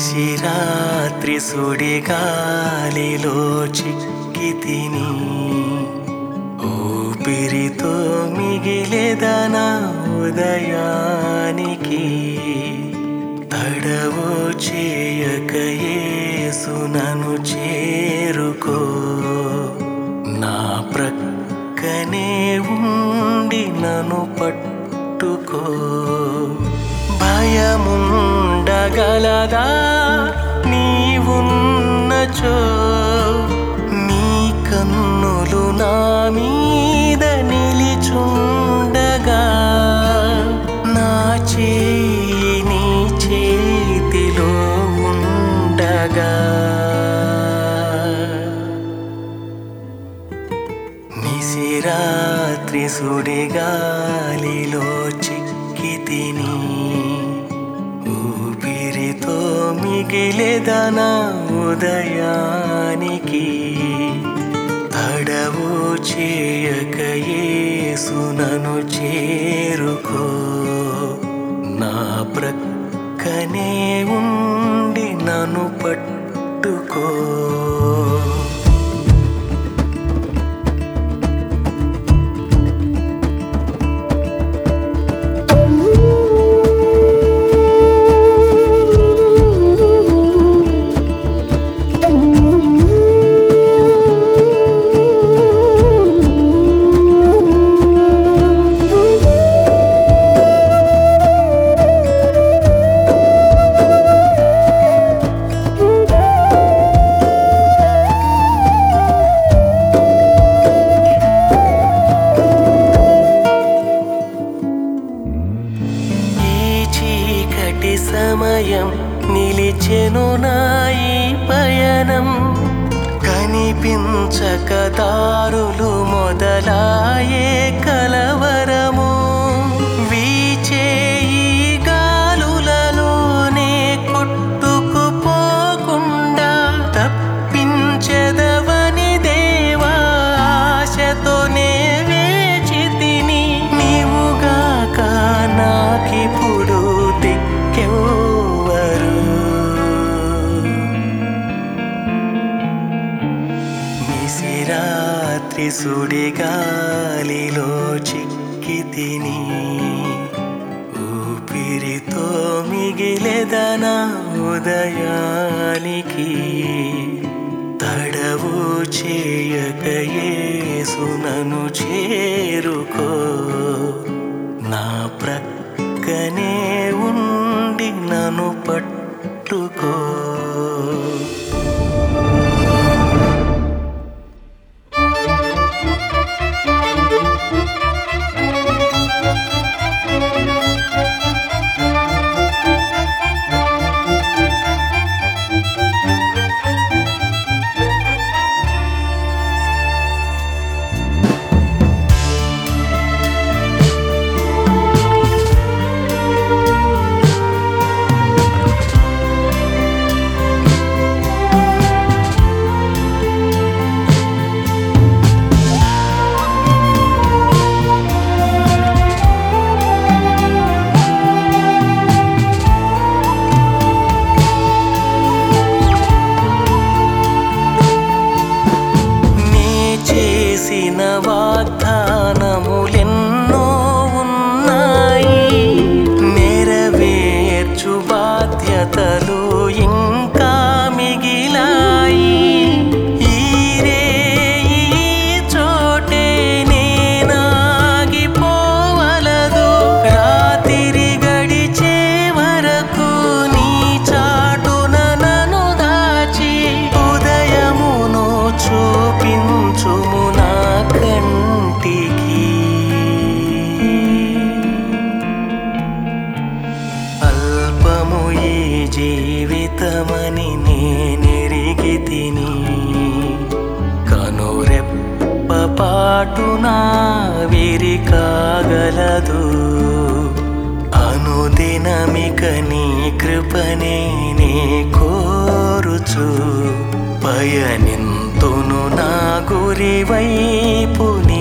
నిశిరాత్రి సుడిగాలిలో చిక్కి తిని ఊపిరితో మిగిలేదన ఉదయానికి తడవు చేయక యేసునను చేరుకో నా ప్రక్కనే ఉండి నన్ను పట్టుకో భయముండగలదా నీవున్నచో నీ కన్నులు నా మీద నిలిచుండగా నా చేయి నీ చేతిలో ఉండగా నిశిరాత్రి సుడిగాలిలో చిక్కి తిని ఊపిరితో మిగిలేదన ఉదయానికి తడవు చేయక యేసునను చేరుకో నా ప్రక్కనే ఉండి నన్ను పట్టుకో ఈ చీకటి సమయం నిలిచెను నా ఈ పయనం కనిపించక దారులు మొదలాయే కలవరము వీచే ఈ గాలులలోనే కొట్టుకుపోకుండా తప్పించెదవని దేవా ఆశతోనే వేచి తిని నీవుగాక నాకిప్పుడు దిక్కెవ్వరు నిశిరాత్రి సుడిగాలిలో చిక్కి తిని ఊపిరితో మిగిలేదన ఉదయానికి తడవు చేయక యేసునను చేరుకో నా ప్రక్కనే ఉండి నన్ను పట్టుకో నీ చేసిన వాగ్దానములెన్నో ఉన్నాయి నెరవేర్చు బాధ్యతలు ఇంకా మిగిలాయి ఈరే ఈ చోటే నేనాగిపోవలదు రాత్రి గడిచే వరకు నీ చాటున నన్ను దాచి ఉదయమును చూపించుము నా కంటికి అల్పము ఈ జీవితమని నేనెరిగి తిని కనురెప్ప పాటున విరి కాగలదు అనుదినమిక నీ కృపనే నే కోరుచు పయనింతును నా గురి వైపు నీ